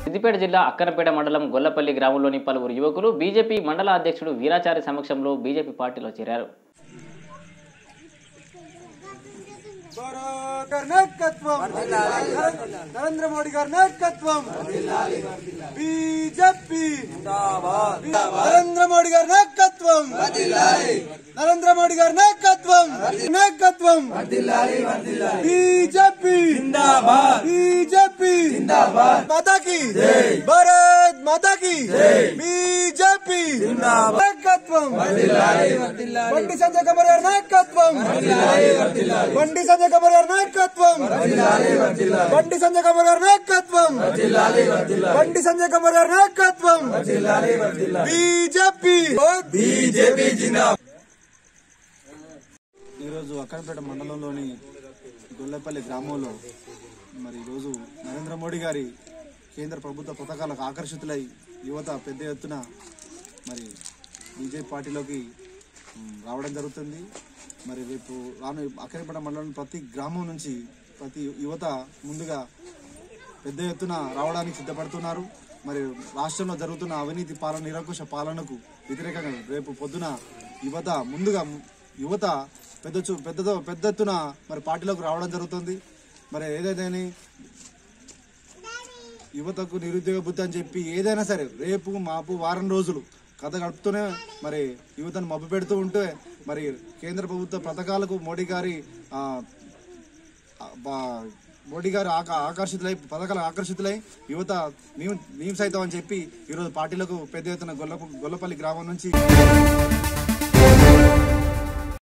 సిద్దిపేట జిల్లా అక్కరపేట మండలం గొల్లపల్లి గ్రామంలోని పలువురు యువకులు బీజేపీ మండల అధ్యక్షుడు వీరాచారి సమక్షంలో బీజేపీ పార్టీలో చేరారు గారి నాయకత్వం నరేంద్ర మోడీ గారి నాయకత్వం బీజేపీ నరేంద్ర మోడీ గారి నాయకత్వం నరేంద్ర మోడీ గారి నాయకత్వం నాయకత్వం బీజేపీ బీజేపీ మాతాకి భారత్ మాతాకి బీజేపీ నాయకత్వం బండి సంజయ్ కమర్ గారి నాయకత్వం బండి సంజయ్ కమర్ గారి నాయకత్వం బండి సంజయ్ కమర్ గారి నాయకత్వం బండి సంజయ్ కమర్ గారి నాయకత్వం బీజేపీ బీజేపీ ఈరోజు అక్కడపేట మండలంలోని గొల్లపల్లి గ్రామంలో మరి ఈరోజు నరేంద్ర మోడీ గారి కేంద్ర ప్రభుత్వ పథకాలకు ఆకర్షితులై యువత పెద్ద ఎత్తున మరి బీజేపీ పార్టీలోకి ఉమ్, రావడం జరుగుతుంది మరి రేపు రాను అక్కడపేట మండలం ప్రతి గ్రామం నుంచి ప్రతి యువత ముందుగా పెద్ద ఎత్తున రావడానికి సిద్ధపడుతున్నారు మరి రాష్ట్రంలో జరుగుతున్న అవినీతి పాలన నిరంకుశ పాలనకు వ్యతిరేకంగా రేపు పొద్దున యువత ముందుగా యువత పెద్ద చూ- పెద్దతో పెద్ద ఎత్తున మరి పార్టీలోకి రావడం జరుగుతుంది మరి ఏదైతే యువతకు నిరుద్యోగ బుద్ధి అని చెప్పి ఏదైనా సరే రేపు మాపు వారం రోజులు కథ గడుపుతూనే మరి యువతను మబ్బు పెడుతూ ఉంటే మరి కేంద్ర ప్రభుత్వ పథకాలకు మోడీ గారి ఆ, ఆ, బా- మోడీ గారు ఆక- ఆకర్షితులై పథకాలకు ఆకర్షితులై యువత మేము మేము సైతం అని చెప్పి ఈరోజు పార్టీలకు పెద్ద ఎత్తున గొల్ల గొల్లపల్లి గ్రామం నుంచి